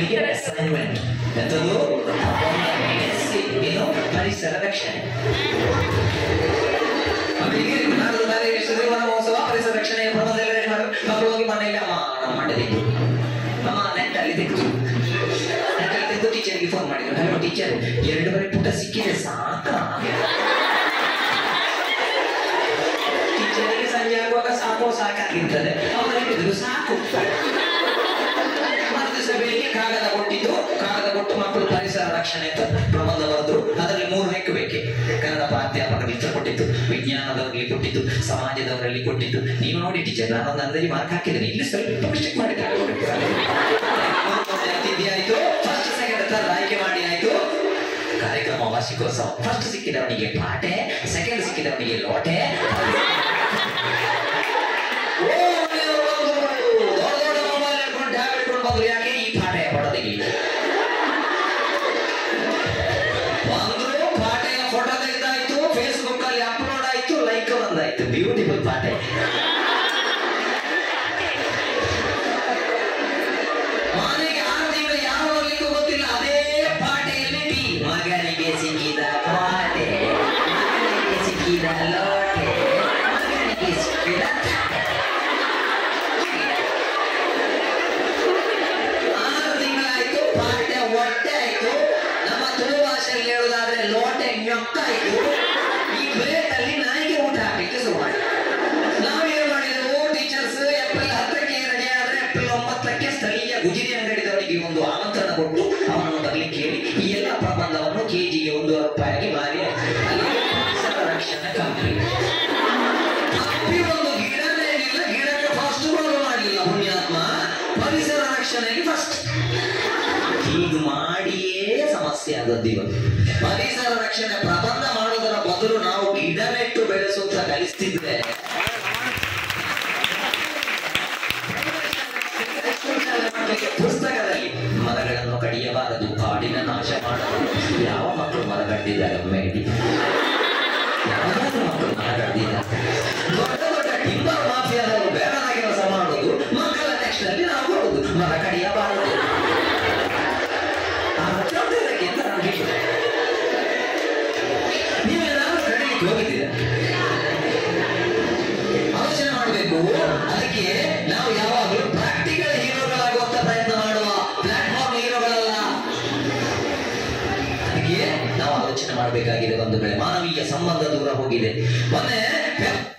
ಮಕ್ಕಳಿಗೆ ಅಸೈನ್ಮೆಂಟ್ ಎಂಥದ್ದು ಏನು ಪರಿಸರ ರಕ್ಷಣೆ ಮಕ್ಕಳಿಗೆ ನಾಲ್ಕು ಬಾರಿ ಸುದೀವನ ಮಹೋತ್ಸವ ಪರಿಸರ ರಕ್ಷಣೆ ಪ್ರಬಂಧ ಎಲ್ಲ ready ಮಾಡು. ಮಕ್ಕಳು ಹೋಗಿ ಮನೆಯಲ್ಲಿ ಅಮ್ಮ ನಮ್ಮ ಮಾಡಿದ್ದು ಅಮ್ಮ ನೆಟ್ಟಲ್ಲಿ ತೆಗೆದು ನೆಟ್ಟಲ್ಲಿ ತೆಗೆದು ಟೀಚರ್ಗೆ ಫೋನ್ ಮಾಡಿದ್ರು ಹಲೋ ಟೀಚರ್ ಎರಡೂವರೆ ಪುಟ ಸಿಕ್ಕಿದೆ ಸಾಕ ಟೀಚರಿಗೆ ಸಂಜೆ ಆಗುವಾಗ ಸಾಕು ಸಾಕಾಗಿರ್ತದೆ ಅವರು ಹೇಳಿದ್ರು ಸಾಕು ಮರುದಿವಸ ಬೆಳಿಗ್ಗೆ ಕಾಗದ ಕೊಟ್ಟಿದ್ದು ಕಾಗದ ಕೊಟ್ಟು ಮಕ್ಕಳು ಪರಿಸರ ರಕ್ಷಣೆ ಅಂತ ಪ್ರಬಂಧ ಬರೆದ್ರು ಅದರಲ್ಲಿ ಮೂರು ಲೆಕ್ಕ ಬೇಕೆ ಕನ್ನಡ ಪ್ರಾಧ್ಯಾಪಕರಿಗೆ ಇಷ್ಟ ಕೊಟ್ಟಿದ್ದು ವಿಜ್ಞಾನದವರಲ್ಲಿ ಕೊಟ್ಟಿದ್ದು ಸಮಾಜದವರಲ್ಲಿ ಕೊಟ್ಟಿದ್ದು ನೀವು ನೋಡಿ ಟೀಚರ್ ನಾನೊಂದು ಅಂದಾಜು ಮಾರ್ಕ್ ಹಾಕಿದ್ದೇನೆ ಇಲ್ಲಿ ಸ್ವಲ್ಪ ಮಿಸ್ಟೇಕ್ ಮಾಡಿದ್ದಾರೆ ಆಯ್ತು ಫಸ್ಟ್ ಸೆಕೆಂಡ್ ಥರ್ಡ್ ಆಯ್ಕೆ ಮಾಡಿ ಆಯ್ತು ಕಾರ್ಯಕ್ರಮ ವಾರ್ಷಿಕೋತ್ಸವ ಫಸ್ಟ್ ಸಿಕ್ಕಿದವನಿಗೆ ಪಾಟೆ ಸೆಕೆಂಡ್ ಸಿಕ್ಕಿದವನಿಗೆ ಲೋಟೆ ಓ, ಮನೆಯವರು ಬಂದ್ರು. ದೊಡ್ಡ ದೊಡ್ಡ ಮೊಬೈಲ್ ಹಿಡ್ಕೊಂಡು ಟ್ಯಾಬ್ ಹಿಡ್ಕೊಂಡು ಬಂದ್ರು ಯಾಕೆ ಈ ಪಾಠೆಯ ಫೋಟೋ ತೆಗೀಲಿ ಬಂದ್ರು ಪಾಠೆಯ ಫೋಟೋ ತೆಗೆದಾಯ್ತು ಫೇಸ್ಬುಕ್ ಅಲ್ಲಿ ಅಪ್ಲೋಡ್ ಆಯ್ತು ಲೈಕ್ ಬಂದಾಯ್ತು ಬ್ಯೂಟಿಫುಲ್ ಪಾಠೆ ಮನೆಗೆ ಆರು ತಿಂಗಳು ಯಾವ ಬರ್ಲಿಕ್ಕೂ ಗೊತ್ತಿಲ್ಲ ಅದೇ ಪಾಟೆಯಲ್ಲಿ ಟೀ ಮಗನಿಗೆ ಸಿಕ್ಕಿದ ಪಾಟೆ ಮಗನಿಗೆ ಸಿಕ್ಕಿದ ಲೋಟೆ ಮಗನಿಗೆ ಸಿಕ್ಕಿದ ಆರು ತಿಂಗಳಾಯ್ತು ಪಾಠ್ಯ ಹೊಟ್ಟೆ ಆಯ್ತು ನಮ್ಮ ತುಳು ಭಾಷೆಯಲ್ಲಿ ಹೇಳುವುದಾದ್ರೆ ಲೋಟೆ ñೊಕ್ಕಾಯ್ತು ಈ ಬ್ರೇಕ್ ಅಲ್ಲಿ ನಾಯಿಗೆ ಊಟ ಹಾಕ್ಲಿಕ್ಕೆ ಶುರು ಮಾಡಿ ನಾವೇನ್ ಮಾಡಿದೆವು ಟೀಚರ್ಸ್ ಏಪ್ರಿಲ್ ಹತ್ತಕ್ಕೆ ರೆಡಿ ಆದ್ರೆ ಏಪ್ರಿಲ್ ಒಂಬತ್ತಕ್ಕೆ ಸ್ಥಳೀಯ ಗುಜಿರಿ ಅಂಗಡಿದವರಿಗೆ ಒಂದು ಆಮಂತ್ರಣ ಕೊಟ್ಟು ಅವನನ್ನು ಬರ್ಲಿಕ್ಕೆ ಹೇಳಿ ಈ ಎಲ್ಲ ಪ್ರಬಂಧವನ್ನು ಕೆಜಿಗೆ ಒಂದೂವರೆ ರೂಪಾಯಿಗೆ ಮಾರಿ ಅಲ್ಲಿ ಪರಿಸರ ರಕ್ಷಣೆ ಕಂಪ್ಲೀಟ್ ತಪ್ಪಿ ಒಂದು ಗಿಡನೇ ಇಲ್ಲ ಗಿಡಕ್ಕೆ ಫಸ್ಟ್ ರೋಲ್ ಮಾಡಲಿಲ್ಲ ಪುಣ್ಯಾತ್ಮ ಪರಿಸರ ರಕ್ಷಣೆಗೆ ಫಸ್ಟ್ ಹೀಗೆ ಮಾಡಿಯೇ ಸಮಸ್ಯೆ ಆದದ್ದು ಇವತ್ತು ಪರಿಸರ ರಕ್ಷಣೆ ಪ್ರಬಂಧ ಮಾಡುವುದರ ಬದಲು ನಾವು ಗಿಡ ನೆಟ್ಟು ಬೆಳೆಸುತ್ತ ಕಲಿಸ್ತಿದ್ರೆ ಪುಸ್ತಕದಲ್ಲಿ ಮರಗಳನ್ನು ಕಡಿಯಬಾರದು ಕಾಡಿನ ನಾಶ ಮಾಡಬಾರದು ಯಾವ ಮಕ್ಕಳು ಮರ ಕಡ್ದಿದ್ದಾರೆ ಮೇಡಿ ಯಾವ್ದಾದ್ರು ಮಕ್ಕಳು ಮರ ಕಡ್ದಿದ್ದಾರೆ ದೊಡ್ಡ ದೊಡ್ಡ ಟಿಂಬರ್ ಮಾಫಿಯಾದವರು ಬೇಡದ ಕೆಲಸ ಮಾಡುದು ಮಕ್ಕಳ ನೆಕ್ಸ್ಟ್ ಅಲ್ಲಿ ನಾವು ಕೊಡುದು ಮರ ಕಡಿಯಬಾರದು ಅರ್ಥ ಉಂಟು ಇದಕ್ಕೆ ಅಂತ ನಾನು ಕೇಳಿದೆ ನೀವೇನಾದ್ರೂ ಕಡಿಲಿಕ್ಕೆ ಹೋಗಿದ್ದೀರಾ ಆಲೋಚನೆ ಮಾಡಬೇಕು ಅದಕ್ಕೆ ನಾವು ಯಾವಾಗಲೂ ಪ್ರಾಕ್ಟಿಕಲ್ ಹೀರೋಗಳಾಗುವಂತ ಪ್ರಯತ್ನ ಮಾಡುವ ಪ್ಲಾಟ್ಫಾರ್ಮ್ ಹೀರೋಗಳಲ್ಲ ಅದಕ್ಕೆ ನಾವು ಆಲೋಚನೆ ಮಾಡಬೇಕಾಗಿದೆ ಒಂದು ಕಡೆ ಮಾನವೀಯ ಸಂಬಂಧ ದೂರ ಹೋಗಿದೆ ಮೊನ್ನೆ